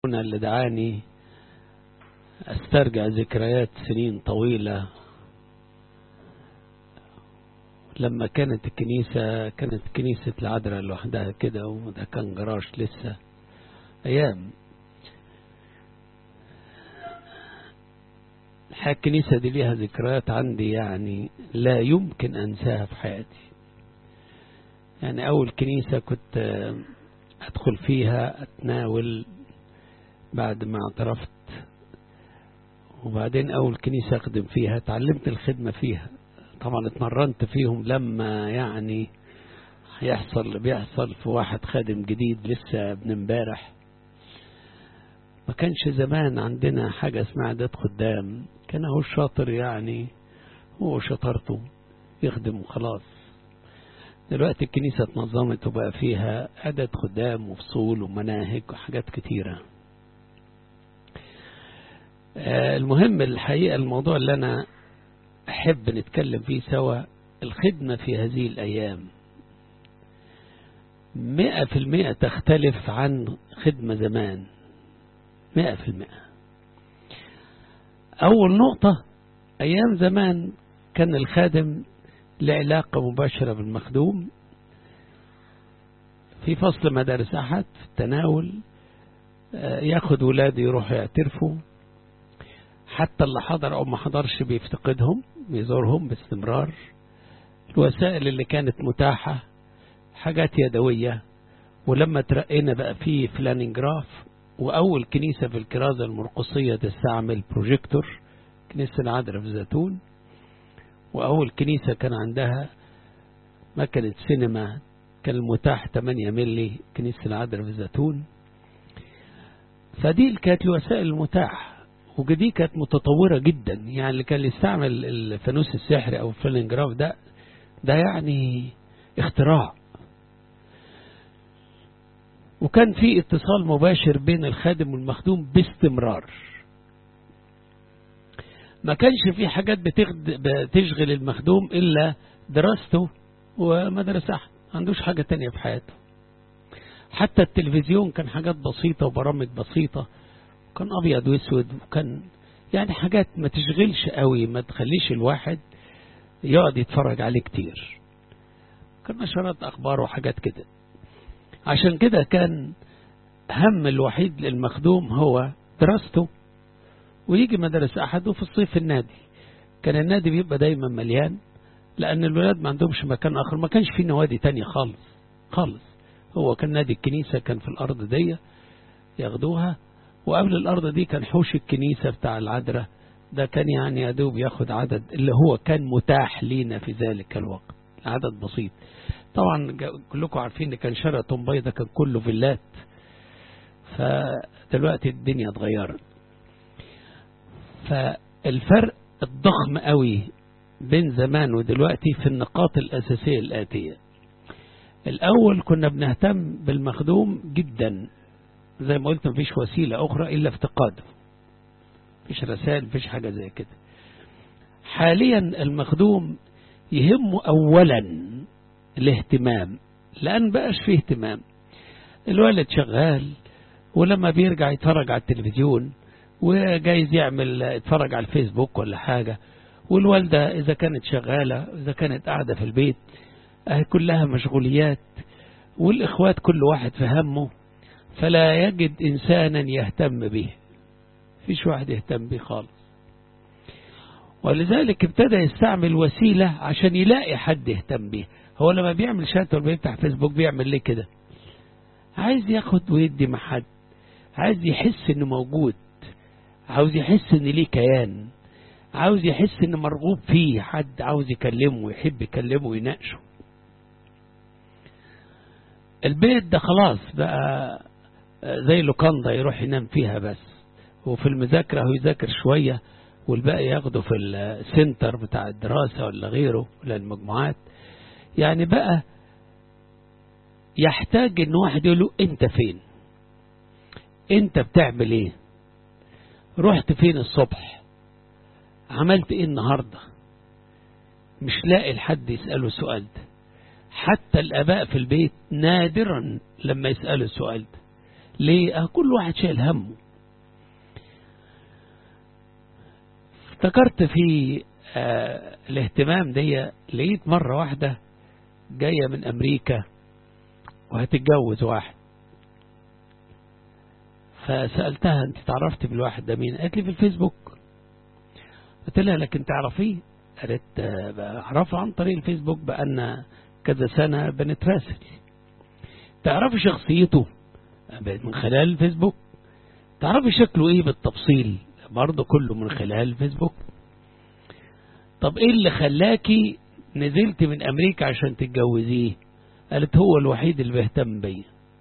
اللي دعاني استرجع ذكريات سنين طويلة لما كانت الكنيسة كانت كنيسة العذراء لوحدها كده وده كان جراج لسه أيام الحقيقة الكنيسة دي ليها ذكريات عندي يعني لا يمكن أنساها في حياتي يعني أول كنيسة كنت أدخل فيها أتناول بعد ما اعترفت وبعدين أول كنيسة أخدم فيها تعلمت الخدمة فيها طبعا اتمرنت فيهم لما يعني هيحصل اللي بيحصل في واحد خادم جديد لسه ابن امبارح ما كانش زمان عندنا حاجة اسمها عدد خدام كان هو الشاطر يعني هو شطارته يخدم وخلاص دلوقتي الكنيسة اتنظمت وبقى فيها عدد خدام وفصول ومناهج وحاجات كتيرة المهم الحقيقة الموضوع اللي أنا أحب نتكلم فيه سوا الخدمة في هذه الأيام مئة في المئة تختلف عن خدمة زمان مئة في المئة أول نقطة أيام زمان كان الخادم لعلاقة مباشرة بالمخدوم في فصل مدارس أحد في التناول ياخد ولاده يروحوا يعترفوا حتى اللي حضر أو ما حضرش بيفتقدهم بيزورهم باستمرار الوسائل اللي كانت متاحة حاجات يدوية ولما ترقينا بقى في فلانينجراف وأول كنيسة في الكرازة المرقصية تستعمل بروجيكتور كنيسة العذراء في زيتون وأول كنيسة كان عندها مكنة سينما كان المتاح 8 ملي كنيسة العذراء في زيتون فدي كانت الوسائل المتاحة ودي كانت متطورة جدا يعني اللي كان يستعمل الفانوس السحري أو الفلنجراف ده ده يعني اختراع وكان في اتصال مباشر بين الخادم والمخدوم باستمرار ما كانش في حاجات بتشغل المخدوم إلا دراسته ومدرسة ما عندوش حاجة تانية في حياته حتى التلفزيون كان حاجات بسيطة وبرامج بسيطة كان أبيض وأسود وكان يعني حاجات ما تشغلش قوي ما تخليش الواحد يقعد يتفرج عليه كتير كان نشرات أخبار وحاجات كده عشان كده كان هم الوحيد للمخدوم هو دراسته ويجي مدرسة أحد وفي الصيف النادي كان النادي بيبقى دايما مليان لأن الولاد ما عندهمش مكان آخر ما كانش في نوادي تانية خالص خالص هو كان نادي الكنيسة كان في الأرض دي ياخدوها وقبل الأرض دي كان حوش الكنيسة بتاع العذراء ده كان يعني يا دوب ياخد عدد اللي هو كان متاح لينا في ذلك الوقت عدد بسيط طبعا كلكم عارفين ان كان شارع طنباي ده كان كله فيلات فدلوقتي الدنيا اتغيرت فالفرق الضخم قوي بين زمان ودلوقتي في النقاط الأساسية الآتية الأول كنا بنهتم بالمخدوم جدا زي ما قلت مفيش وسيلة أخرى إلا افتقاده مفيش رسائل مفيش حاجة زي كده حاليا المخدوم يهمه أولا الاهتمام لأن بقاش فيه اهتمام الولد شغال ولما بيرجع يتفرج على التلفزيون وجايز يعمل يتفرج على الفيسبوك ولا حاجة والوالدة إذا كانت شغالة إذا كانت قاعدة في البيت كلها مشغوليات والإخوات كل واحد في همه فلا يجد إنسانا يهتم به فيش واحد يهتم به خالص ولذلك ابتدى يستعمل وسيلة عشان يلاقي حد يهتم به هو لما بيعمل شات ولا بيفتح فيسبوك بيعمل ليه كده عايز ياخد ويدي مع حد عايز يحس انه موجود عاوز يحس ان ليه كيان عاوز يحس ان مرغوب فيه حد عاوز يكلمه ويحب يكلمه ويناقشه البيت ده خلاص بقى زي لوكاندا يروح ينام فيها بس وفي المذاكرة هو يذاكر شوية والباقي ياخده في السنتر بتاع الدراسة ولا غيره ولا المجموعات يعني بقى يحتاج ان واحد يقول له انت فين انت بتعمل ايه رحت فين الصبح عملت ايه النهاردة مش لاقي لحد يسأله السؤال ده حتى الاباء في البيت نادرا لما يسألوا السؤال ده ليه آه كل واحد شايل همه افتكرت في آه الاهتمام دي لقيت مرة واحدة جاية من أمريكا وهتتجوز واحد فسألتها أنت تعرفت بالواحد ده مين قالت لي في الفيسبوك قلت لها لكن تعرفيه قالت أعرفه عن طريق الفيسبوك بأن كذا سنة بنتراسل تعرفي شخصيته من خلال الفيسبوك تعرفي شكله ايه بالتفصيل برضه كله من خلال الفيسبوك طب ايه اللي خلاكي نزلت من امريكا عشان تتجوزيه قالت هو الوحيد اللي بيهتم بيا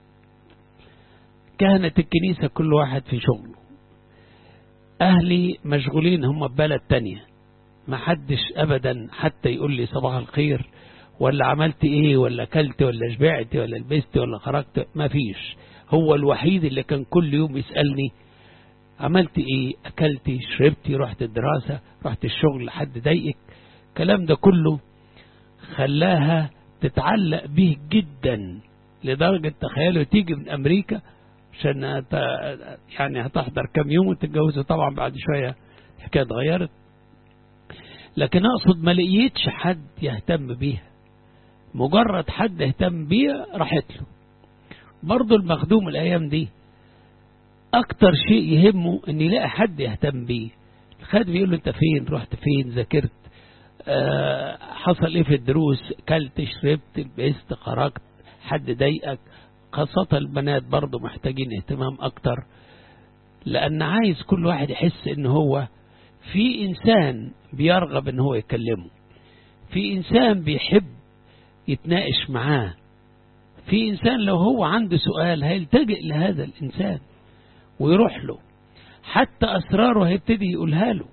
كهنة الكنيسة كل واحد في شغله اهلي مشغولين هم ببلد تانية ما حدش ابدا حتى يقول لي صباح الخير ولا عملت ايه ولا اكلت ولا شبعت ولا لبست ولا خرجت ما فيش هو الوحيد اللي كان كل يوم يسألني عملت ايه اكلتي شربتي رحت الدراسة رحت الشغل حد ضايقك الكلام ده كله خلاها تتعلق به جدا لدرجة تخيلوا تيجي من امريكا عشان يعني هتحضر كام يوم وتتجوزوا طبعا بعد شوية الحكاية اتغيرت لكن اقصد ما لقيتش حد يهتم بيها مجرد حد اهتم بيها راحت له برضه المخدوم الايام دي اكتر شيء يهمه ان يلاقي حد يهتم بيه الخادم بيقول له انت فين رحت فين ذاكرت أه حصل ايه في الدروس كلت شربت لبست خرجت حد ضايقك خاصة البنات برضه محتاجين اهتمام اكتر لان عايز كل واحد يحس ان هو في انسان بيرغب ان هو يكلمه في انسان بيحب يتناقش معاه في انسان لو هو عنده سؤال هيلتجئ لهذا الانسان ويروح له حتى اسراره هيبتدي يقولها له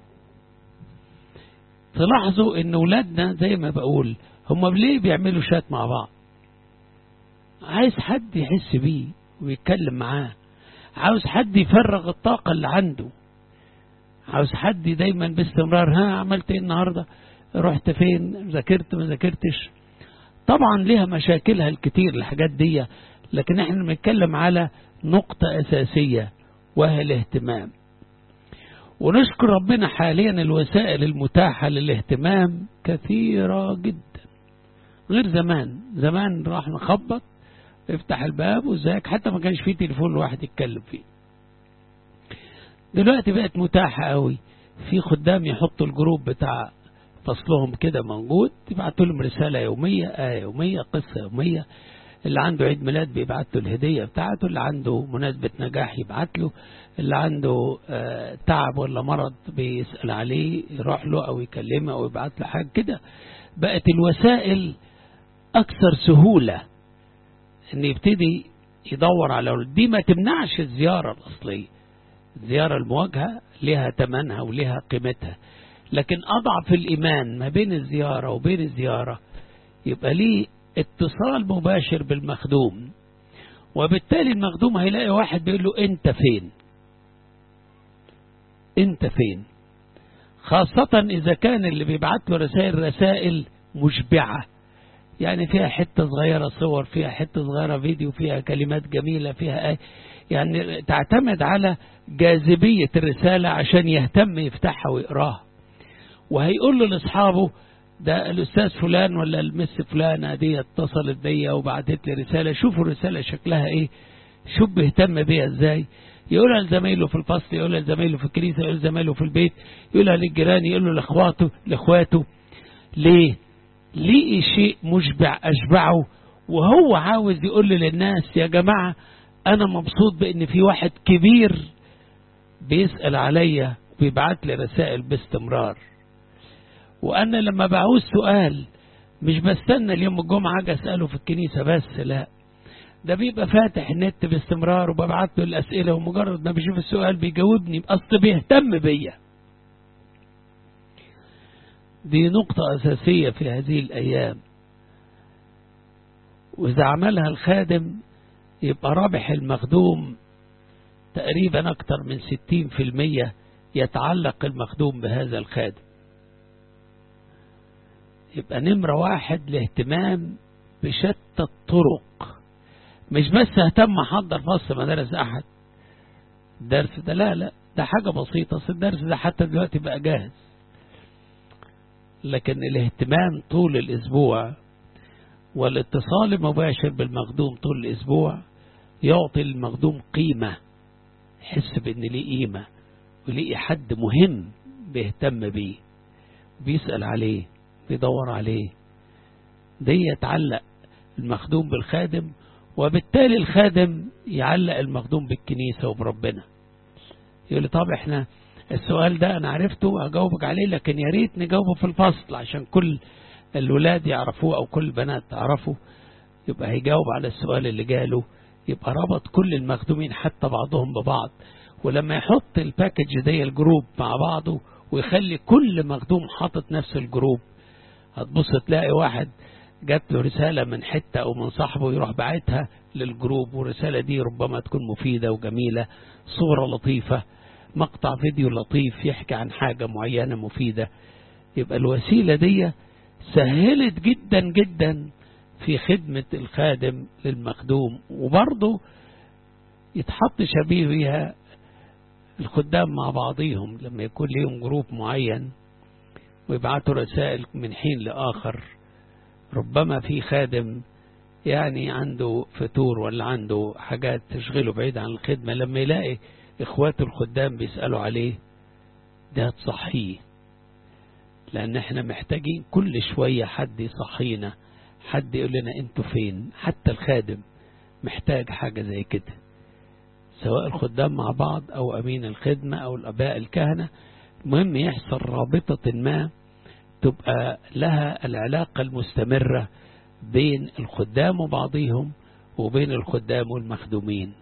تلاحظوا ان اولادنا زي ما بقول هم ليه بيعملوا شات مع بعض عايز حد يحس بيه ويتكلم معاه عاوز حد يفرغ الطاقة اللي عنده عاوز حد دايما باستمرار ها عملت ايه النهاردة رحت فين ذاكرت ما ذاكرتش طبعا ليها مشاكلها الكتير الحاجات دي لكن احنا بنتكلم على نقطة أساسية وهي الاهتمام ونشكر ربنا حاليا الوسائل المتاحة للاهتمام كثيرة جدا غير زمان زمان راح نخبط افتح الباب وازيك حتى ما كانش فيه تليفون الواحد يتكلم فيه دلوقتي بقت متاحة قوي في خدام يحطوا الجروب بتاع فصلهم كده موجود تبعتوا لهم رسالة يومية آية يومية قصة يومية اللي عنده عيد ميلاد بيبعت له الهدية بتاعته اللي عنده مناسبة نجاح يبعت له اللي عنده آه تعب ولا مرض بيسأل عليه يروح له أو يكلمه أو يبعت له حاجة كده بقت الوسائل أكثر سهولة إن يبتدي يدور على دي ما تمنعش الزيارة الأصلية الزيارة المواجهة لها تمنها ولها قيمتها لكن أضعف الإيمان ما بين الزيارة وبين الزيارة يبقى ليه اتصال مباشر بالمخدوم وبالتالي المخدوم هيلاقي واحد بيقول له انت فين انت فين خاصة اذا كان اللي بيبعت له رسائل رسائل مشبعة يعني فيها حتة صغيرة صور فيها حتة صغيرة فيديو فيها كلمات جميلة فيها آي يعني تعتمد على جاذبية الرسالة عشان يهتم يفتحها ويقراها وهيقول له لاصحابه ده الاستاذ فلان ولا المس فلانه دي اتصلت بيا وبعتت لي رساله شوفوا الرساله شكلها ايه شوف بيهتم بيها ازاي يقولها لزمايله في الفصل يقولها لزمايله في الكنيسه يقولها لزمايله في البيت يقولها للجيران يقول له لاخواته لاخواته ليه ليه شيء مشبع اشبعه وهو عاوز يقول للناس يا جماعه انا مبسوط بان في واحد كبير بيسال عليا وبيبعت لي رسائل باستمرار وانا لما بعوز سؤال مش بستنى اليوم الجمعة اجي اساله في الكنيسة بس لا ده بيبقى فاتح النت باستمرار وببعت له الاسئلة ومجرد ما بيشوف السؤال بيجاوبني اصل بيهتم بيا دي نقطة اساسية في هذه الايام واذا عملها الخادم يبقى رابح المخدوم تقريبا اكتر من ستين في المية يتعلق المخدوم بهذا الخادم يبقى نمرة واحد الاهتمام بشتى الطرق مش بس اهتم احضر فصل مدارس احد الدرس ده لا لا ده حاجة بسيطة أصل الدرس ده حتى دلوقتي بقى جاهز لكن الاهتمام طول الأسبوع والاتصال المباشر بالمخدوم طول الأسبوع يعطي المخدوم قيمة يحس بأن ليه قيمة وليه حد مهم بيهتم بيه بيسأل عليه بيدور عليه دي يتعلق المخدوم بالخادم وبالتالي الخادم يعلق المخدوم بالكنيسة وبربنا يقول لي طب احنا السؤال ده انا عرفته اجاوبك عليه لكن يا ريت نجاوبه في الفصل عشان كل الولاد يعرفوه او كل البنات تعرفه يبقى هيجاوب على السؤال اللي جاله يبقى ربط كل المخدومين حتى بعضهم ببعض ولما يحط الباكج دي الجروب مع بعضه ويخلي كل مخدوم حاطط نفس الجروب هتبص تلاقي واحد جات له رسالة من حتة أو من صاحبه يروح باعتها للجروب والرسالة دي ربما تكون مفيدة وجميلة صورة لطيفة مقطع فيديو لطيف يحكي عن حاجة معينة مفيدة يبقى الوسيلة دي سهلت جدا جدا في خدمة الخادم للمخدوم وبرضه يتحط شبيه بيها الخدام مع بعضهم لما يكون ليهم جروب معين ويبعتوا رسائل من حين لآخر ربما في خادم يعني عنده فتور ولا عنده حاجات تشغله بعيد عن الخدمة لما يلاقي إخواته الخدام بيسألوا عليه ده تصحيه لأن احنا محتاجين كل شوية حد يصحينا حد يقول لنا انتوا فين حتى الخادم محتاج حاجة زي كده سواء الخدام مع بعض أو أمين الخدمة أو الأباء الكهنة المهم يحصل رابطة ما تبقى لها العلاقة المستمرة بين الخدام وبعضهم وبين الخدام والمخدومين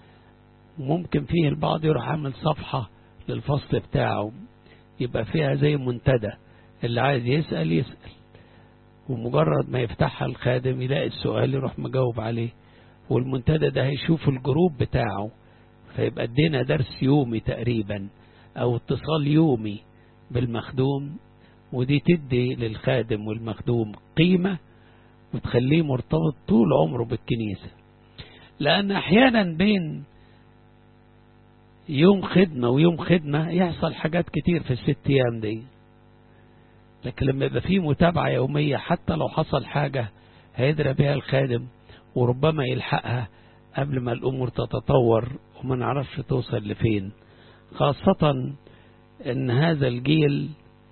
ممكن فيه البعض يروح عامل صفحة للفصل بتاعه يبقى فيها زي منتدى اللي عايز يسأل يسأل ومجرد ما يفتحها الخادم يلاقي السؤال يروح مجاوب عليه والمنتدى ده هيشوف الجروب بتاعه فيبقى ادينا درس يومي تقريبا او اتصال يومي بالمخدوم ودي تدي للخادم والمخدوم قيمة وتخليه مرتبط طول عمره بالكنيسة لأن أحيانا بين يوم خدمة ويوم خدمة يحصل حاجات كتير في الست أيام دي لكن لما يبقى فيه متابعة يومية حتى لو حصل حاجة هيدرى بها الخادم وربما يلحقها قبل ما الأمور تتطور وما نعرفش توصل لفين خاصة ان هذا الجيل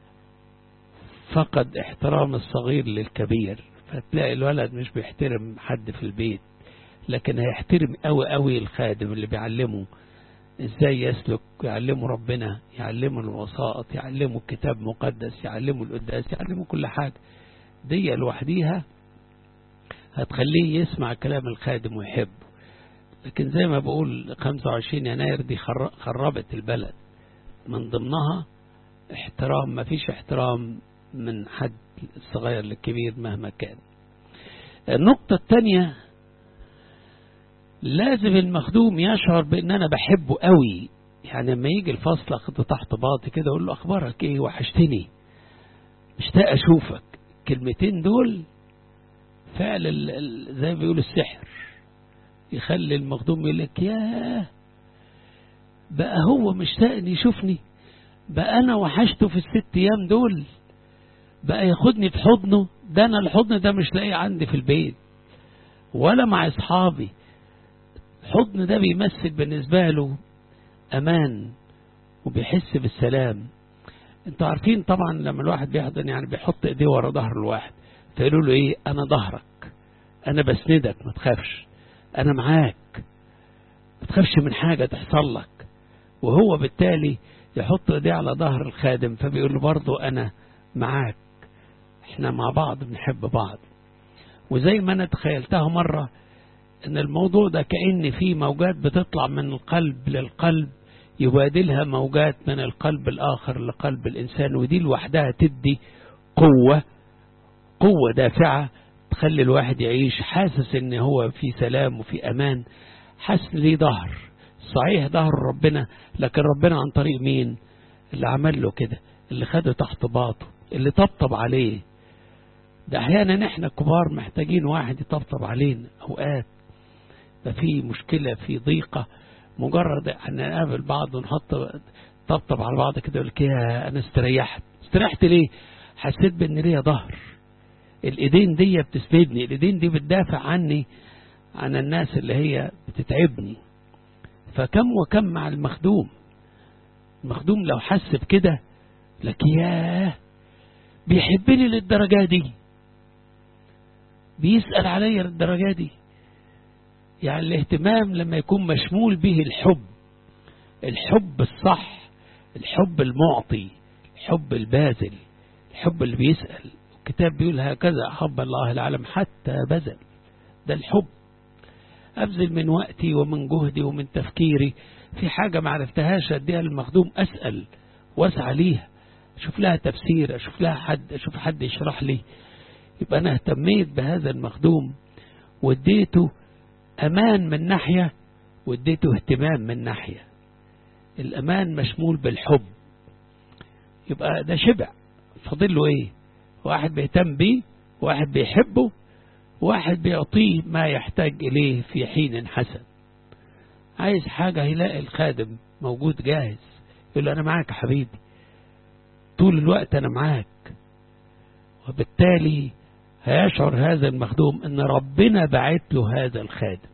فقد احترام الصغير للكبير فتلاقي الولد مش بيحترم حد في البيت لكن هيحترم قوي قوي الخادم اللي بيعلمه ازاي يسلك يعلمه ربنا يعلمه الوسائط يعلمه الكتاب مقدس يعلمه القداس يعلمه كل حاجة دي لوحديها هتخليه يسمع كلام الخادم ويحبه لكن زي ما بقول 25 يناير دي خربت البلد من ضمنها احترام ما فيش احترام من حد الصغير للكبير مهما كان النقطة الثانية لازم المخدوم يشعر بان انا بحبه قوي يعني لما يجي الفصل اخده تحت باطي كده اقول له اخبارك ايه وحشتني مشتاق اشوفك الكلمتين دول فعل زي ما بيقولوا السحر يخلي المخدوم يقول لك ياه بقى هو مشتاق ان يشوفني بقى انا وحشته في الست ايام دول بقى ياخدني في حضنه ده انا الحضن ده مش لاقيه عندي في البيت ولا مع اصحابي الحضن ده بيمثل بالنسبة له امان وبيحس بالسلام انتوا عارفين طبعا لما الواحد بيحضن يعني بيحط ايديه ورا ظهر الواحد فيقولوا له ايه انا ظهرك انا بسندك ما تخافش انا معاك ما تخافش من حاجة تحصل لك وهو بالتالي يحط ايديه على ظهر الخادم فبيقول له برضه انا معاك احنا مع بعض بنحب بعض وزي ما انا تخيلتها مرة ان الموضوع ده كأن في موجات بتطلع من القلب للقلب يبادلها موجات من القلب الاخر لقلب الانسان ودي لوحدها تدي قوة قوة دافعة تخلي الواحد يعيش حاسس ان هو في سلام وفي امان حاسس ليه ظهر صحيح ظهر ربنا لكن ربنا عن طريق مين اللي عمل له كده اللي خده تحت باطه اللي طبطب عليه ده احيانا احنا كبار محتاجين واحد يطبطب علينا اوقات ده في مشكلة في ضيقة مجرد ان نقابل بعض ونحط طبطب على بعض كده يقول لك يا انا استريحت استريحت ليه حسيت بان ليا ظهر الايدين دي بتسندني الايدين دي بتدافع عني عن الناس اللي هي بتتعبني فكم وكم مع المخدوم المخدوم لو حس بكده لك ياه بيحبني للدرجة دي بيسأل عليا للدرجة دي يعني الاهتمام لما يكون مشمول به الحب الحب الصح الحب المعطي الحب الباذل الحب اللي بيسأل الكتاب بيقول هكذا أحب الله العالم حتى بذل ده الحب أبذل من وقتي ومن جهدي ومن تفكيري في حاجة ما عرفتهاش أديها للمخدوم أسأل واسعى ليها أشوف لها تفسير أشوف لها حد أشوف حد يشرح لي يبقى أنا اهتميت بهذا المخدوم واديته أمان من ناحية واديته اهتمام من ناحية الأمان مشمول بالحب يبقى ده شبع فاضل له ايه واحد بيهتم بيه واحد بيحبه واحد بيعطيه ما يحتاج إليه في حين حسن عايز حاجة يلاقي الخادم موجود جاهز يقول له أنا معاك يا حبيبي طول الوقت أنا معاك وبالتالي هيشعر هذا المخدوم أن ربنا بعت له هذا الخادم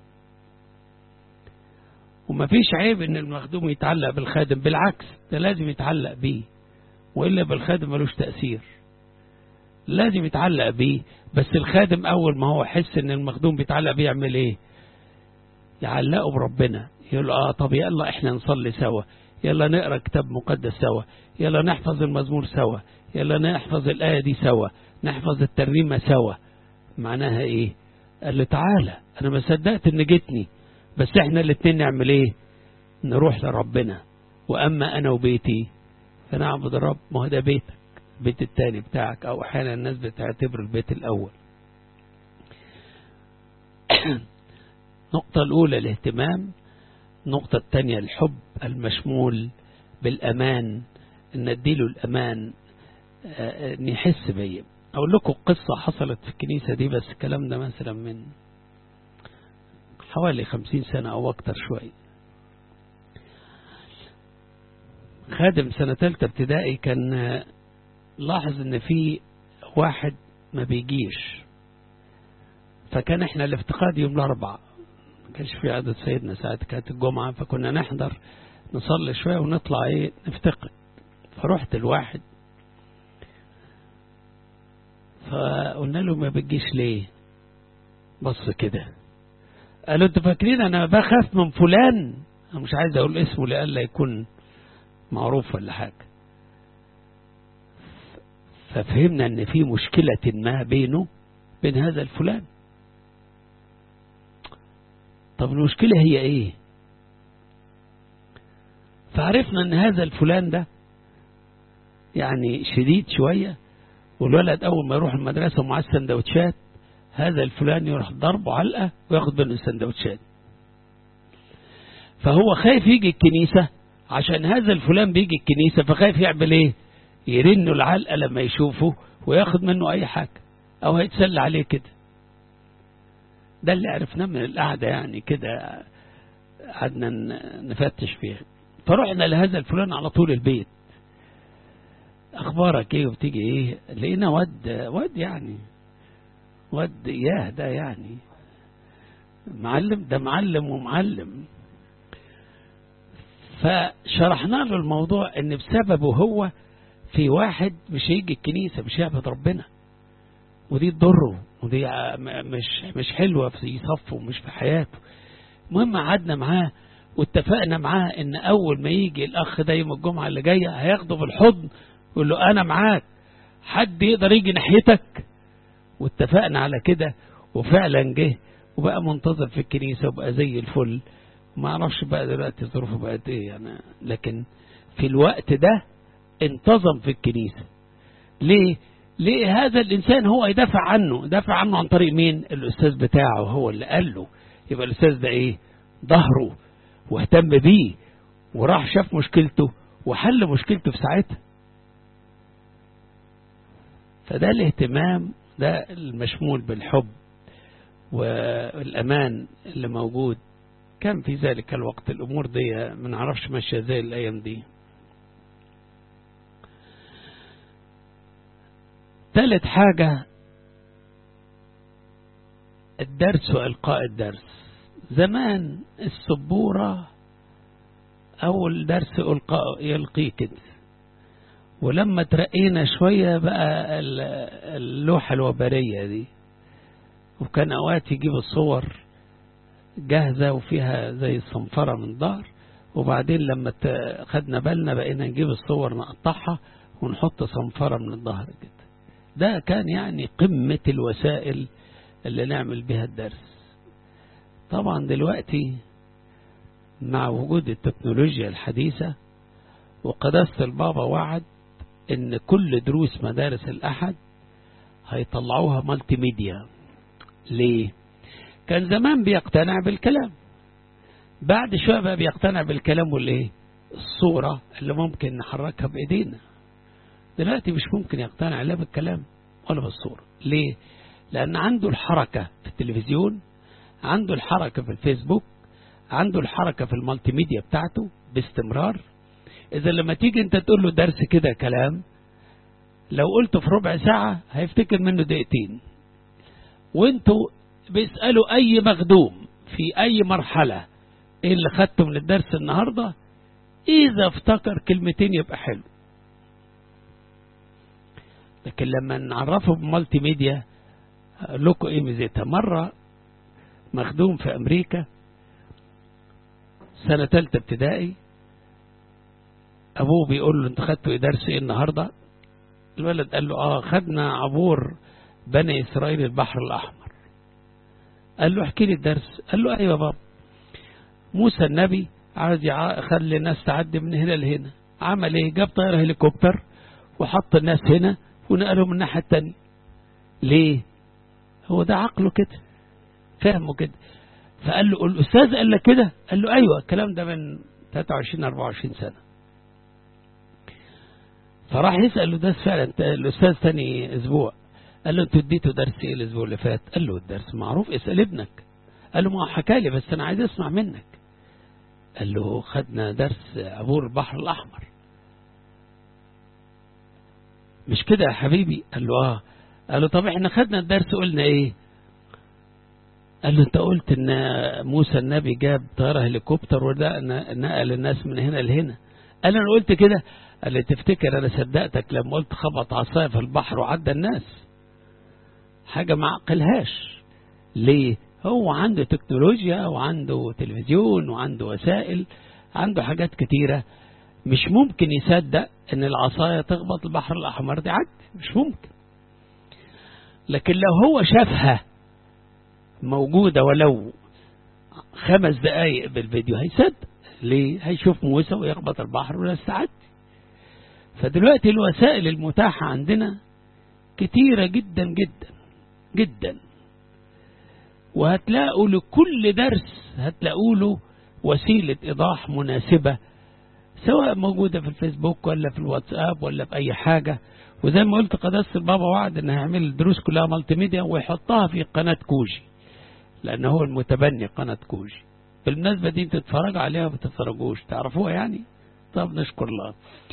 ومفيش عيب أن المخدوم يتعلق بالخادم بالعكس ده لازم يتعلق بيه وإلا بالخادم ملوش تأثير لازم يتعلق بيه بس الخادم أول ما هو يحس أن المخدوم بيتعلق بيه يعمل إيه يعلقه بربنا يقول آه طب يلا إحنا نصلي سوا يلا نقرأ كتاب مقدس سوا يلا نحفظ المزمور سوا يلا نحفظ الآية دي سوا نحفظ الترنيمة سوا معناها إيه قال له تعالى أنا ما صدقت إن جيتني بس إحنا الاتنين نعمل إيه نروح لربنا وأما أنا وبيتي فنعبد الرب ما هو ده بيتك البيت التاني بتاعك أو أحيانا الناس بتعتبر البيت الأول النقطة الأولى الاهتمام النقطة الثانية الحب المشمول بالأمان إن أديله الأمان إن يحس بيا أقول لكم قصة حصلت في الكنيسة دي بس الكلام ده مثلا من حوالي خمسين سنة أو أكتر شوي خادم سنة تالتة ابتدائي كان لاحظ ان في واحد ما بيجيش فكان احنا الافتقاد يوم الاربعاء ما كانش في عدد سيدنا ساعات كانت الجمعة فكنا نحضر نصلي شوية ونطلع ايه نفتقد فرحت الواحد فقلنا له ما بتجيش ليه بص كده قالوا انتوا فاكرين انا بخاف من فلان انا مش عايز اقول اسمه لألا يكون معروف ولا حاجة ففهمنا ان في مشكلة ما بينه بين هذا الفلان طب المشكلة هي ايه فعرفنا ان هذا الفلان ده يعني شديد شوية والولد اول ما يروح المدرسة ومعاه السندوتشات هذا الفلان يروح ضربه علقة وياخد منه السندوتشات فهو خايف يجي الكنيسة عشان هذا الفلان بيجي الكنيسة فخايف يعمل ايه يرنه العلقة لما يشوفه وياخد منه اي حاجة او هيتسلى عليه كده ده اللي عرفناه من القعدة يعني كده قعدنا نفتش فيها فرحنا لهذا الفلان على طول البيت اخبارك ايه وبتيجي ايه لقينا واد واد يعني واد اياه ده يعني معلم ده معلم ومعلم فشرحنا له الموضوع ان بسببه هو في واحد مش هيجي الكنيسة مش هيعبد ربنا ودي تضره ودي مش مش حلوة في صفه ومش في حياته المهم قعدنا معاه واتفقنا معاه ان اول ما يجي الاخ ده يوم الجمعة اللي جاية هياخده بالحضن ويقول له انا معاك حد يقدر يجي ناحيتك واتفقنا على كده وفعلا جه وبقى منتظر في الكنيسة وبقى زي الفل ما اعرفش بقى دلوقتي ظروفه بقت ايه يعني لكن في الوقت ده انتظم في الكنيسة ليه ليه هذا الانسان هو يدافع عنه دافع عنه عن طريق مين الاستاذ بتاعه هو اللي قال له يبقى الاستاذ ده ايه ظهره واهتم بيه وراح شاف مشكلته وحل مشكلته في ساعتها فده الاهتمام ده المشمول بالحب والأمان اللي موجود كان في ذلك الوقت الأمور دي ما نعرفش ماشية زي الأيام دي ثالث حاجة الدرس وإلقاء الدرس زمان السبورة أول درس ألقاء يلقيه كده ولما ترقينا شوية بقى اللوحة الوبرية دي وكان أوقات يجيب الصور جاهزة وفيها زي الصنفرة من ظهر وبعدين لما خدنا بالنا بقينا نجيب الصور نقطعها ونحط صنفرة من الظهر كده ده كان يعني قمة الوسائل اللي نعمل بها الدرس طبعا دلوقتي مع وجود التكنولوجيا الحديثة وقداسة البابا وعد ان كل دروس مدارس الأحد هيطلعوها مالتي ميديا ليه كان زمان بيقتنع بالكلام بعد شوية بقى بيقتنع بالكلام والايه الصورة اللي ممكن نحركها بإيدينا دلوقتي مش ممكن يقتنع لا بالكلام ولا بالصورة ليه لأن عنده الحركة في التلفزيون عنده الحركة في الفيسبوك عنده الحركة في المالتي ميديا بتاعته باستمرار إذا لما تيجي أنت تقول له درس كده كلام لو قلته في ربع ساعة هيفتكر منه دقيقتين وانتوا بيسألوا أي مخدوم في أي مرحلة إيه اللي خدته من الدرس النهاردة إذا افتكر كلمتين يبقى حلو لكن لما نعرفه بمالتي ميديا لكم ايه ميزتها مرة مخدوم في امريكا سنة تالتة ابتدائي ابوه بيقول له انت خدتوا ايه درس ايه النهاردة الولد قال له اه خدنا عبور بني اسرائيل البحر الاحمر قال له احكي لي الدرس قال له ايوه بابا موسى النبي عايز يخلي الناس تعدي من هنا لهنا عمل ايه جاب طيارة هليكوبتر وحط الناس هنا ونقلهم من الناحية التانية ليه هو ده عقله كده فهمه كده فقال له الأستاذ قال لك كده قال له أيوة الكلام ده من 23 24 سنة فراح يسأل له درس فعلا الأستاذ تاني أسبوع قال له أنتوا اديتوا درس إيه الأسبوع اللي فات قال له الدرس معروف اسأل ابنك قال له ما حكى لي بس أنا عايز أسمع منك قال له خدنا درس عبور البحر الأحمر مش كده يا حبيبي قال له اه قال له طب احنا خدنا الدرس قلنا ايه قال له انت قلت ان موسى النبي جاب طياره هليكوبتر وده نقل الناس من هنا لهنا قال له انا قلت كده قال لي تفتكر انا صدقتك لما قلت خبط عصايه في البحر وعدى الناس حاجه ما عقلهاش ليه هو عنده تكنولوجيا وعنده تلفزيون وعنده وسائل عنده حاجات كتيره مش ممكن يصدق ان العصاية تخبط البحر الاحمر دي عدي مش ممكن لكن لو هو شافها موجودة ولو خمس دقايق بالفيديو هيصدق ليه هيشوف موسى ويخبط البحر ولا تعدي فدلوقتي الوسائل المتاحة عندنا كتيرة جدا جدا جدا وهتلاقوا لكل درس هتلاقوا له وسيلة إيضاح مناسبة سواء موجودة في الفيسبوك ولا في الواتساب ولا في أي حاجة وزي ما قلت قداسة البابا وعد إن هيعمل الدروس كلها مالتي ميديا ويحطها في قناة كوجي لأن هو المتبني قناة كوجي بالمناسبة دي تتفرج عليها ما تتفرجوش تعرفوها يعني طب نشكر الله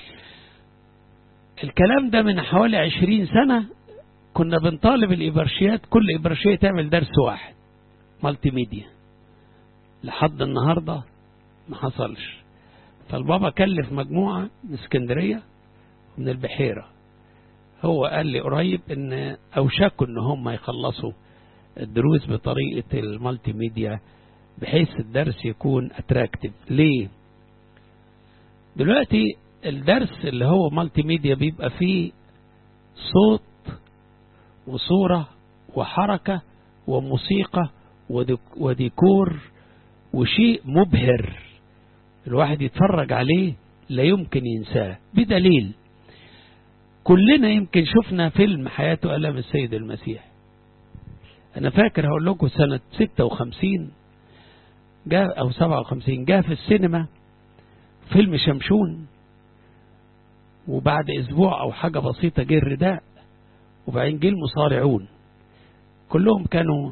الكلام ده من حوالي عشرين سنة كنا بنطالب الإبرشيات كل إبرشية تعمل درس واحد مالتي ميديا لحد النهاردة ما حصلش فالبابا كلف مجموعة من اسكندرية ومن البحيرة هو قال لي قريب ان اوشكوا ان هم يخلصوا الدروس بطريقة المالتي ميديا بحيث الدرس يكون اتراكتيف ليه دلوقتي الدرس اللي هو مالتي ميديا بيبقى فيه صوت وصورة وحركة وموسيقى وديكور وشيء مبهر الواحد يتفرج عليه لا يمكن ينساه بدليل كلنا يمكن شفنا فيلم حياته ألم السيد المسيح أنا فاكر هقول لكم سنة 56 جاء أو 57 جاء في السينما فيلم شمشون وبعد أسبوع أو حاجة بسيطة جه الرداء وبعدين جه المصارعون كلهم كانوا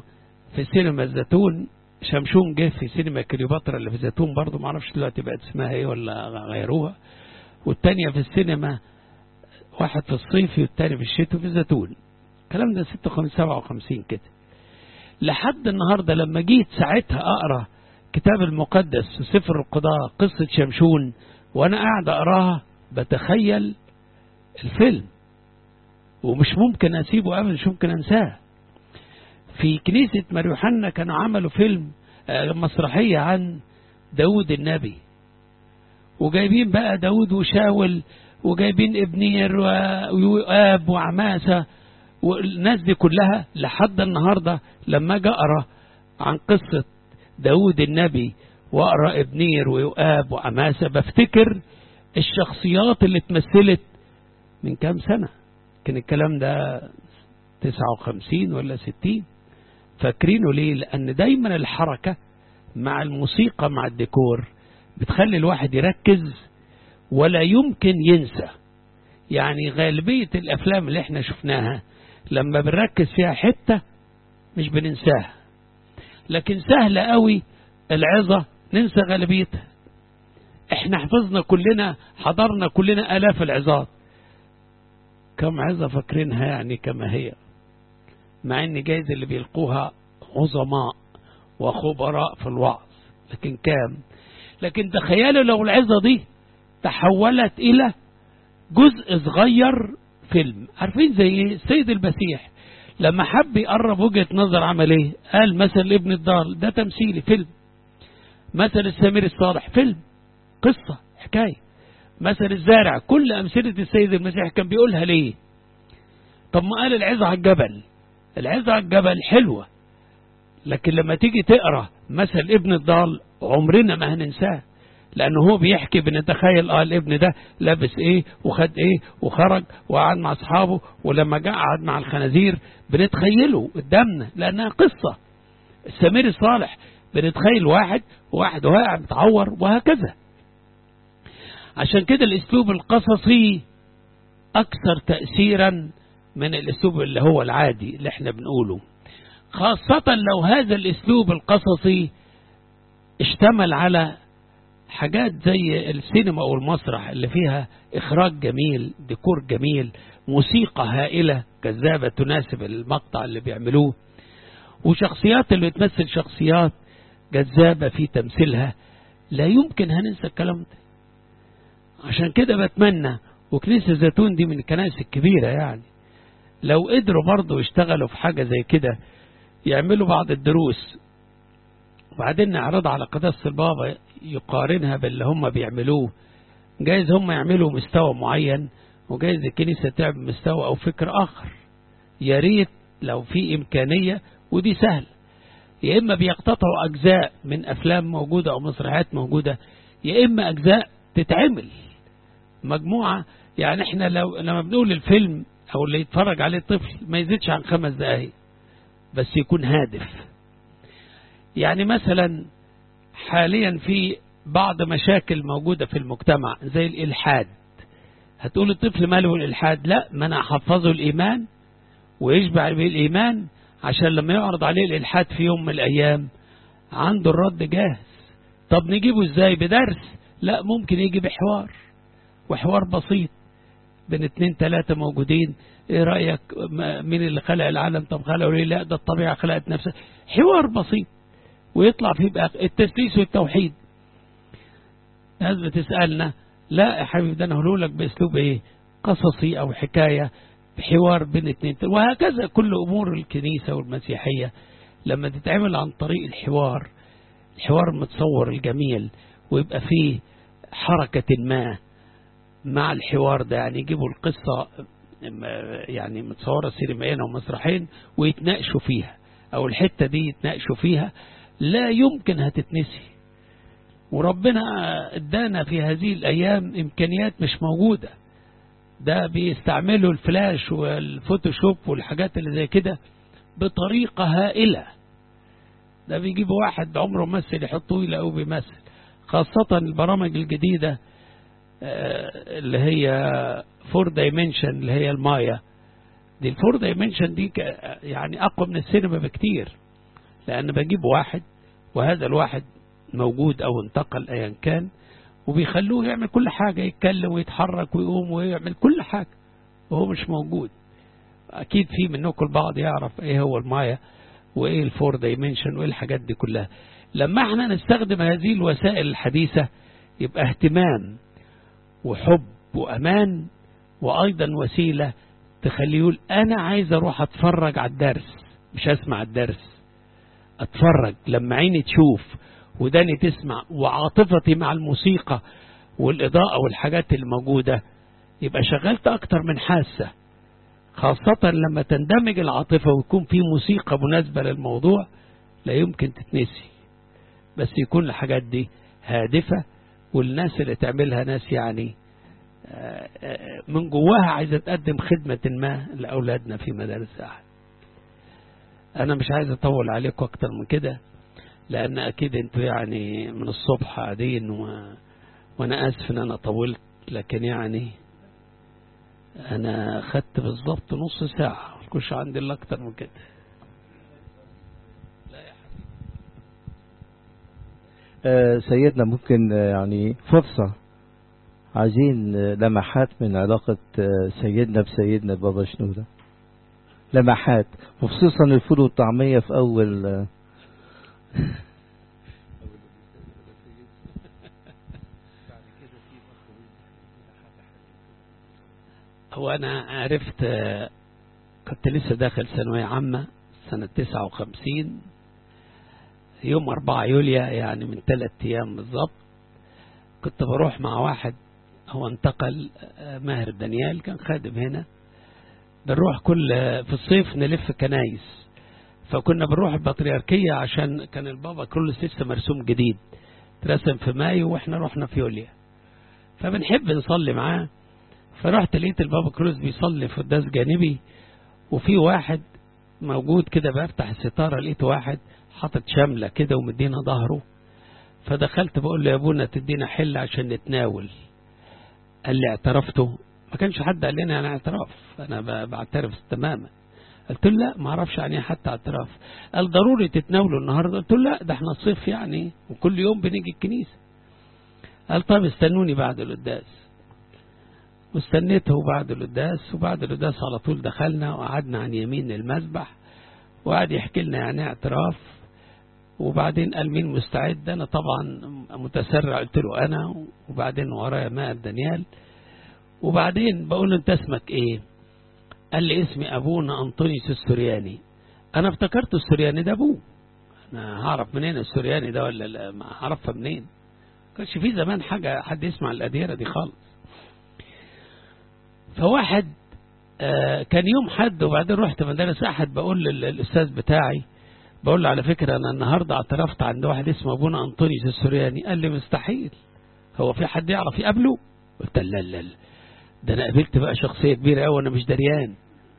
في سينما الزيتون شمشون جه في سينما كليوباترا اللي في الزيتون برضه ما اعرفش دلوقتي بقت اسمها ايه ولا غيروها والتانية في السينما واحد في الصيفي والتاني في الشتاء في الزيتون الكلام ده 56 57 كده لحد النهاردة لما جيت ساعتها أقرأ كتاب المقدس وسفر القضاء قصة شمشون وأنا قاعد أقراها بتخيل الفيلم ومش ممكن أسيبه أبدا مش ممكن أنساه في كنيسة مريوحنا كانوا عملوا فيلم مسرحية عن داود النبي وجايبين بقى داود وشاول وجايبين ابنير وآب وعماسة والناس دي كلها لحد النهاردة لما اجي اقرا عن قصة داود النبي واقرا ابنير ويؤاب وعماسة بفتكر الشخصيات اللي اتمثلت من كام سنة كان الكلام ده 59 ولا 60 فاكرينه ليه لأن دايما الحركة مع الموسيقى مع الديكور بتخلي الواحد يركز ولا يمكن ينسى يعني غالبية الأفلام اللي احنا شفناها لما بنركز فيها حتة مش بننساها لكن سهلة قوي العظة ننسى غالبيتها احنا حفظنا كلنا حضرنا كلنا آلاف العظات كم عظة فاكرينها يعني كما هي مع ان جايز اللي بيلقوها عظماء وخبراء في الوعظ لكن كام لكن تخيلوا لو العظة دي تحولت الى جزء صغير فيلم عارفين زي ايه السيد المسيح لما حب يقرب وجهة نظر عمل ايه قال مثل ابن الضال ده تمثيلي فيلم مثل السمير الصالح فيلم قصة حكاية مثل الزارع كل أمثلة السيد المسيح كان بيقولها ليه طب ما قال العظة على الجبل العظة على الجبل حلوة لكن لما تيجي تقرأ مثل ابن الضال عمرنا ما هننساه لأنه هو بيحكي بنتخيل اه الابن ده لابس ايه وخد ايه وخرج وقعد مع اصحابه ولما جاء قعد مع الخنازير بنتخيله قدامنا لأنها قصة السمير الصالح بنتخيل واحد وواحد واقع متعور وهكذا عشان كده الاسلوب القصصي اكثر تأثيرا من الاسلوب اللي هو العادي اللي احنا بنقوله خاصة لو هذا الاسلوب القصصي اشتمل على حاجات زي السينما او المسرح اللي فيها اخراج جميل ديكور جميل موسيقى هائلة جذابة تناسب المقطع اللي بيعملوه وشخصيات اللي بتمثل شخصيات جذابة في تمثيلها لا يمكن هننسى الكلام ده عشان كده بتمنى وكنيسة زيتون دي من الكنائس الكبيرة يعني لو قدروا برضه يشتغلوا في حاجة زي كده يعملوا بعض الدروس وبعدين نعرضها على قداسة البابا يقارنها باللي هم بيعملوه جايز هم يعملوا مستوى معين وجايز الكنيسة تعمل مستوى أو فكر آخر يا ريت لو في إمكانية ودي سهل يا إما بيقتطعوا أجزاء من أفلام موجودة أو مسرحيات موجودة يا إما أجزاء تتعمل مجموعة يعني احنا لو لما بنقول الفيلم او اللي يتفرج عليه الطفل ما يزيدش عن خمس دقايق بس يكون هادف يعني مثلا حاليا في بعض مشاكل موجودة في المجتمع زي الإلحاد هتقول الطفل ماله الإلحاد لا ما أنا أحفظه الإيمان ويشبع به الإيمان عشان لما يعرض عليه الإلحاد في يوم من الأيام عنده الرد جاهز طب نجيبه ازاي بدرس لا ممكن يجي بحوار وحوار بسيط بين اتنين تلاتة موجودين ايه رأيك مين اللي خلق العالم طب خلقه ليه لا ده الطبيعة خلقت نفسها حوار بسيط ويطلع فيه بقى التسليس والتوحيد ناس بتسألنا لا يا حبيبي ده انا هقول لك باسلوب ايه قصصي او حكاية حوار بين اتنين وهكذا كل امور الكنيسة والمسيحية لما تتعمل عن طريق الحوار الحوار متصور الجميل ويبقى فيه حركة ما مع الحوار ده يعني يجيبوا القصة يعني متصورة سينمائيا أو مسرحين ويتناقشوا فيها أو الحتة دي يتناقشوا فيها لا يمكن هتتنسي وربنا ادانا في هذه الأيام إمكانيات مش موجودة ده بيستعملوا الفلاش والفوتوشوب والحاجات اللي زي كده بطريقة هائلة ده بيجيبوا واحد عمره ممثل يحطوه يلاقوه بيمثل خاصة البرامج الجديدة اللي هي فور دايمنشن اللي هي المايا دي الفور دايمنشن دي يعني اقوى من السينما بكتير لأن بجيب واحد وهذا الواحد موجود أو انتقل أيا كان وبيخلوه يعمل كل حاجة يتكلم ويتحرك ويقوم ويعمل كل حاجة وهو مش موجود أكيد في منكم البعض يعرف إيه هو المايا وإيه الفور دايمنشن وإيه الحاجات دي كلها لما احنا نستخدم هذه الوسائل الحديثة يبقى اهتمام وحب وأمان وأيضا وسيلة تخليه يقول أنا عايز أروح أتفرج على الدرس مش أسمع الدرس أتفرج لما عيني تشوف وداني تسمع وعاطفتي مع الموسيقى والإضاءة والحاجات اللي موجودة يبقى شغلت أكتر من حاسة خاصة لما تندمج العاطفة ويكون في موسيقى مناسبة للموضوع لا يمكن تتنسي بس يكون الحاجات دي هادفة والناس اللي تعملها ناس يعني من جواها عايزة تقدم خدمة ما لأولادنا في مدارس أحد أنا مش عايز أطول عليكم أكتر من كده لأن أكيد أنتوا يعني من الصبح قاعدين و... وأنا آسف إن أنا طولت لكن يعني أنا خدت بالظبط نص ساعة مش عندي إلا أكتر من كده آه سيدنا ممكن آه يعني فرصة عايزين آه لمحات من علاقة سيدنا بسيدنا بابا شنودة لمحات وخصوصا الفول والطعمية في أول هو أنا عرفت كنت لسه داخل ثانوية عامة سنة 59 يوم 4 يوليو يعني من ثلاث أيام بالظبط كنت بروح مع واحد هو انتقل ماهر دانيال كان خادم هنا بنروح كل في الصيف نلف كنايس فكنا بنروح البطريركية عشان كان البابا كرولوس لسه مرسوم جديد اترسم في مايو واحنا رحنا في يوليو فبنحب نصلي معاه فرحت لقيت البابا كرولوس بيصلي في قداس جانبي وفي واحد موجود كده بفتح الستارة لقيت واحد حاطط شملة كده ومدينا ظهره فدخلت بقول له يا ابونا تدينا حل عشان نتناول قال لي اعترفته ما كانش حد قال لنا انا اعتراف انا بعترف تماما قلت له لا ما اعرفش يعني حتى اعتراف قال ضروري تتناولوا النهارده قلت له لا ده احنا الصيف يعني وكل يوم بنيجي الكنيسه قال طيب استنوني بعد القداس واستنيته بعد القداس وبعد القداس على طول دخلنا وقعدنا عن يمين المذبح وقعد يحكي لنا يعني اعتراف وبعدين قال مين مستعد انا طبعا متسرع قلت له انا وبعدين ورايا ماء دانيال وبعدين بقول له انت اسمك ايه قال لي اسمي ابونا انطونيوس السورياني انا افتكرت السورياني ده ابوه انا هعرف منين السورياني ده ولا لا ما هعرفها منين كانش في زمان حاجة حد يسمع الأديرة دي خالص فواحد آه كان يوم حد وبعدين رحت مدارس أحد بقول للأستاذ بتاعي بقول له على فكرة أنا النهاردة اعترفت عند واحد اسمه أبونا أنطونيوس السورياني قال لي مستحيل هو في حد يعرف يقابله قلت لا لا لا ده أنا قابلت بقى شخصية كبيرة أوي أنا مش دريان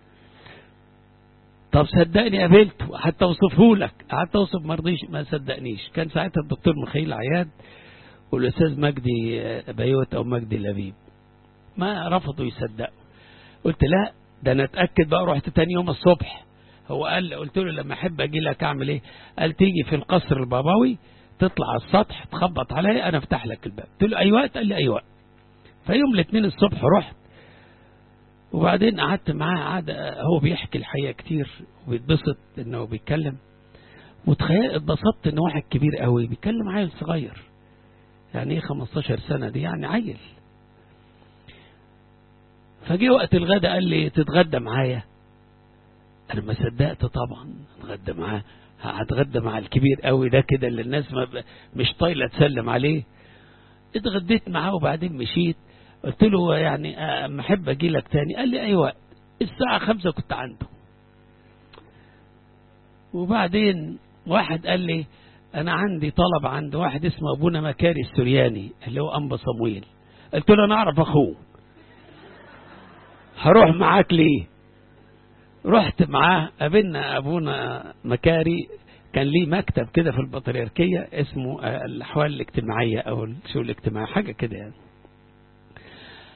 طب صدقني قابلته حتى اوصفه لك قعدت اوصف ما رضيش ما صدقنيش كان ساعتها الدكتور مخيل عياد والاستاذ مجدي بيوت او مجدي لبيب ما رفضوا يصدقوا قلت لا ده انا اتاكد بقى رحت تاني يوم الصبح هو قال قلت له لما احب اجي لك اعمل ايه قال تيجي في القصر البابوي تطلع على السطح تخبط عليا انا افتح لك الباب قلت له اي وقت قال لي اي وقت فيوم الاثنين الصبح رحت وبعدين قعدت معاه قعد هو بيحكي الحقيقه كتير وبيتبسط انه بيتكلم وتخيل اتبسطت ان واحد كبير قوي بيتكلم عيل صغير يعني ايه 15 سنه دي يعني عيل فجي وقت الغداء قال لي تتغدى معايا انا ما صدقت طبعا اتغدى معاه هتغدى مع الكبير قوي ده كده اللي الناس ما مش طايله تسلم عليه اتغديت معاه وبعدين مشيت قلت له يعني اما احب اجي لك تاني قال لي ايوه الساعه خمسة كنت عنده وبعدين واحد قال لي انا عندي طلب عند واحد اسمه ابونا مكاري السورياني اللي هو انبا صمويل قلت له انا اعرف اخوه هروح معاك ليه رحت معاه قابلنا ابونا مكاري كان ليه مكتب كده في البطريركيه اسمه الاحوال الاجتماعيه او الشؤون الاجتماعيه حاجه كده يعني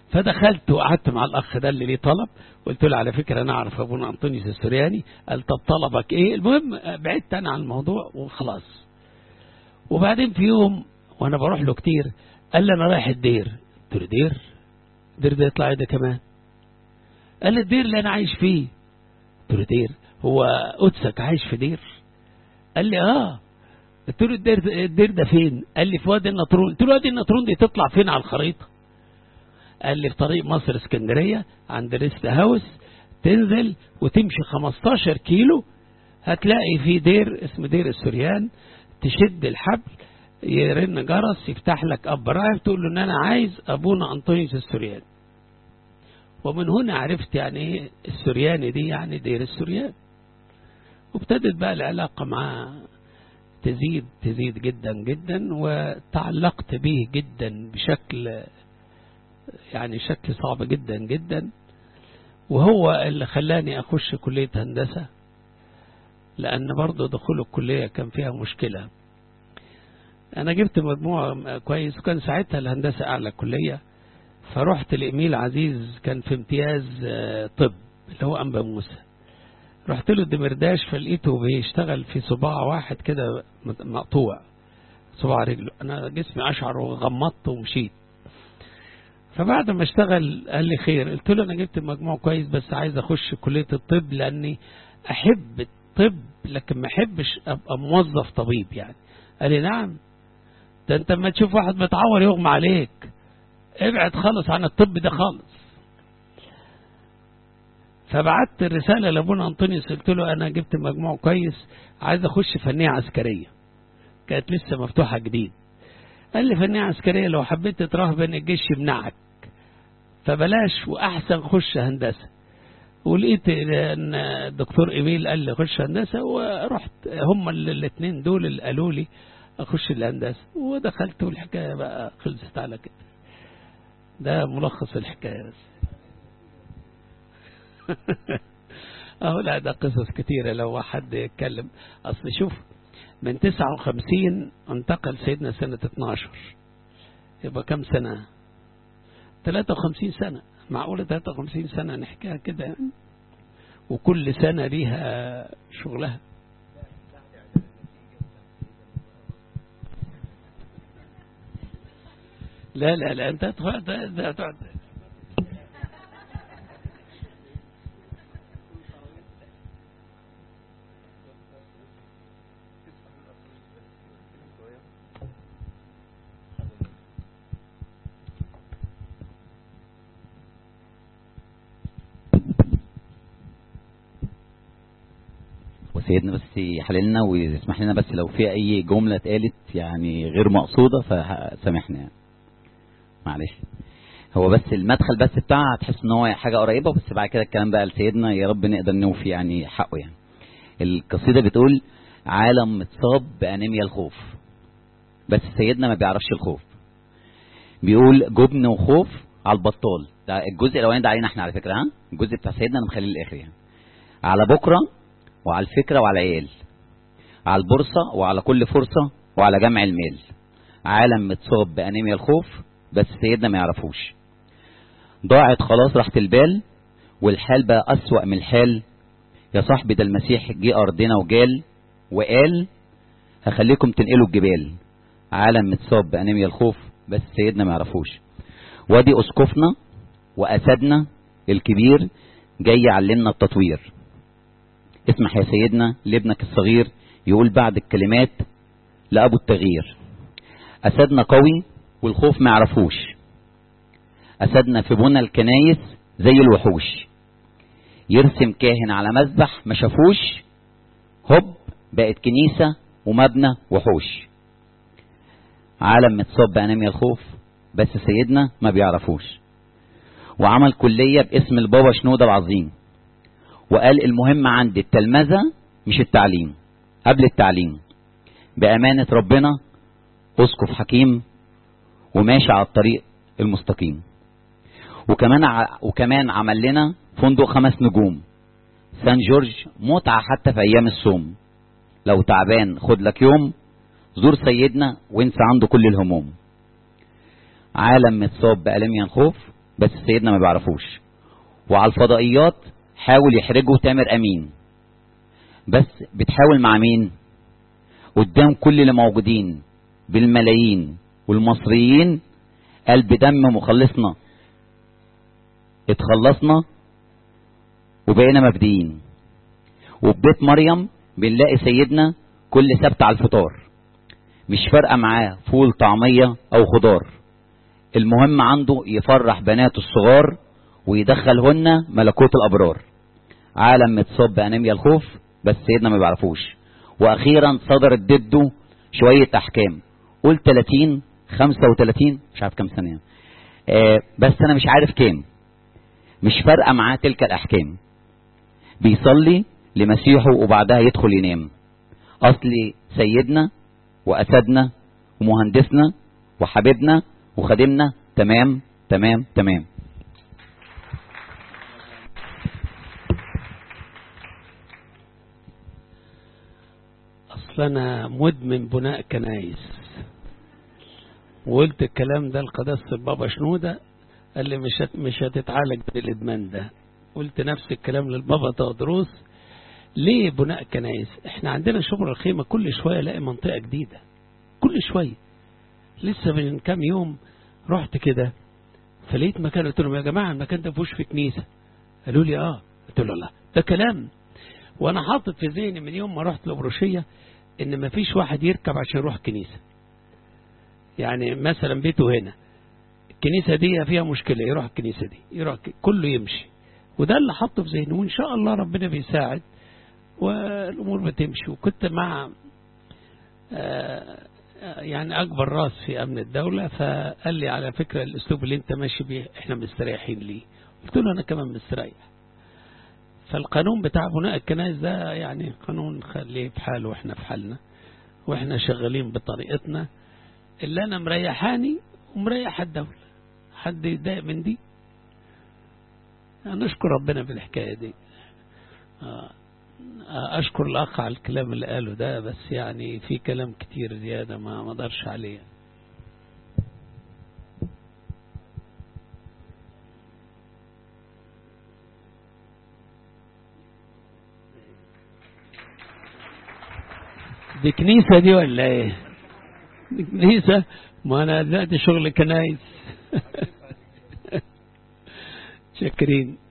فدخلت وقعدت مع الاخ ده اللي ليه طلب قلت له على فكره انا اعرف ابونا انطونيوس السورياني قال طب طلبك ايه المهم بعدت انا عن الموضوع وخلاص وبعدين في يوم وانا بروح له كتير قال لي انا رايح الدير قلت له دير دير ده يطلع ده كمان قال لي الدير اللي انا عايش فيه قلت له دير هو قدسك عايش في دير قال لي اه قلت له الدير ده, الدير ده فين قال لي في وادي النطرون قلت له وادي النطرون دي تطلع فين على الخريطه قال لي في طريق مصر اسكندريه عند ريست هاوس تنزل وتمشي 15 كيلو هتلاقي في دير اسمه دير السوريان تشد الحبل يرن جرس يفتح لك اب راهب تقول له ان انا عايز ابونا انطونيوس السورياني ومن هنا عرفت يعني ايه السورياني دي يعني دير السوريان وابتدت بقى العلاقه معاه تزيد تزيد جدا جدا وتعلقت به جدا بشكل يعني شكل صعب جدا جدا وهو اللي خلاني اخش كليه هندسه لان برضه دخول الكليه كان فيها مشكله انا جبت مجموع كويس وكان ساعتها الهندسه اعلى كليه فرحت لإميل عزيز كان في امتياز طب اللي هو أنبا موسى رحت له الدمرداش فلقيته بيشتغل في صباع واحد كده مقطوع صباع رجله أنا جسمي أشعر وغمضت ومشيت فبعد ما اشتغل قال لي خير قلت له أنا جبت مجموع كويس بس عايز أخش كلية الطب لأني أحب الطب لكن ما أحبش أبقى موظف طبيب يعني قال لي نعم ده أنت لما تشوف واحد متعور يغمى عليك ابعد خالص عن الطب ده خالص فبعت الرسالة لابونا أنطونيوس قلت له أنا جبت مجموع كويس عايز أخش فنية عسكرية كانت لسه مفتوحة جديد قال لي فنية عسكرية لو حبيت تترهبن الجيش يمنعك فبلاش وأحسن خش هندسة ولقيت ان الدكتور ايميل قال لي خش هندسه ورحت هم الاثنين دول اللي قالوا لي اخش الهندسه ودخلت والحكايه بقى خلصت على كده ده ملخص الحكاية بس أهو لا ده قصص كتيرة لو حد يتكلم أصل شوف من 59 انتقل سيدنا سنة 12 يبقى كم سنة 53 سنة معقولة 53 سنة نحكيها كده يعني وكل سنة ليها شغلها لا لا لا انت تقعد وسيدنا بس يحللنا ويسمح لنا بس لو في اي جملة اتقالت يعني غير مقصودة فسامحنا يعني معلش هو بس المدخل بس بتاعها تحس ان هو حاجة قريبة بس بعد كده الكلام بقى لسيدنا يا رب نقدر نوفي يعني حقه يعني القصيدة بتقول عالم متصاب بأنيميا الخوف بس سيدنا ما بيعرفش الخوف بيقول جبن وخوف على البطال ده الجزء الاولاني ده علينا احنا على فكره ها الجزء بتاع سيدنا انا مخليه للاخر يعني على بكره وعلى الفكره وعلى عيال على البورصه وعلى كل فرصه وعلى جمع المال عالم متصاب بانيميا الخوف بس سيدنا ما يعرفوش ضاعت خلاص راحت البال والحال بقى أسوأ من الحال يا صاحبي ده المسيح جه أرضنا وجال وقال هخليكم تنقلوا الجبال عالم متصاب بأنيميا الخوف بس سيدنا ما يعرفوش وادي أسقفنا وأسدنا الكبير جاي يعلمنا التطوير اسمح يا سيدنا لابنك الصغير يقول بعد الكلمات لأبو التغيير أسدنا قوي والخوف ما يعرفوش أسدنا في بنى الكنايس زي الوحوش يرسم كاهن على مذبح ما شافوش هوب بقت كنيسة ومبنى وحوش عالم متصاب بأناميا الخوف بس سيدنا ما بيعرفوش وعمل كلية باسم البابا شنودة العظيم وقال المهم عندي التلمذة مش التعليم قبل التعليم بأمانة ربنا أسقف حكيم وماشي على الطريق المستقيم وكمان ع... وكمان عمل لنا فندق خمس نجوم سان جورج متعة حتى في أيام الصوم لو تعبان خد لك يوم زور سيدنا وانسى عنده كل الهموم عالم متصاب بألميا الخوف بس سيدنا ما بيعرفوش وعلى الفضائيات حاول يحرجوا تامر امين بس بتحاول مع مين قدام كل اللي موجودين بالملايين والمصريين قال بدم مخلصنا اتخلصنا وبقينا مبدئين وببيت مريم بنلاقي سيدنا كل سبت على الفطار مش فارقه معاه فول طعميه او خضار المهم عنده يفرح بناته الصغار ويدخلهن ملكوت الابرار عالم متصاب بانيميا الخوف بس سيدنا ما بيعرفوش واخيرا صدرت ضده شويه احكام قول 30 35 مش عارف كام سنه آه بس انا مش عارف كام مش فارقه معاه تلك الاحكام بيصلي لمسيحه وبعدها يدخل ينام اصل سيدنا واسدنا ومهندسنا وحبيبنا وخادمنا تمام تمام تمام اصل انا مدمن بناء كنايس وقلت الكلام ده لقداسة البابا شنودة قال لي مش هت- مش هتتعالج بالادمان ده قلت نفس الكلام للبابا تودروس ليه بناء كنايس احنا عندنا شبر الخيمة كل شوية الاقي منطقة جديدة كل شوية لسه من كام يوم رحت كده فلقيت مكان قلت لهم يا جماعة المكان ده فيهوش في كنيسة قالوا لي اه قلت له لا ده كلام وانا حاطط في ذهني من يوم ما رحت الابروشية ان مفيش واحد يركب عشان يروح كنيسة يعني مثلا بيته هنا الكنيسة دي فيها مشكلة يروح الكنيسة دي يروح ك- كله يمشي وده اللي حطه في ذهني وإن شاء الله ربنا بيساعد والأمور بتمشي وكنت مع آه، آه، يعني أكبر راس في أمن الدولة فقال لي على فكرة الأسلوب اللي أنت ماشي بيه إحنا مستريحين ليه قلت له أنا كمان مستريح فالقانون بتاع بناء الكنائس ده يعني قانون خليه في حاله وإحنا في حالنا وإحنا شغالين بطريقتنا اللي أنا مريحاني ومريح الدولة حد يتضايق من دي نشكر ربنا في الحكاية دي آه، آه، أشكر الأخ على الكلام اللي قاله ده بس يعني في كلام كتير زيادة ما ما اقدرش عليه دي كنيسة دي ولا ايه دي كنيسة ما انا ده دي شغل كنايس شاكرين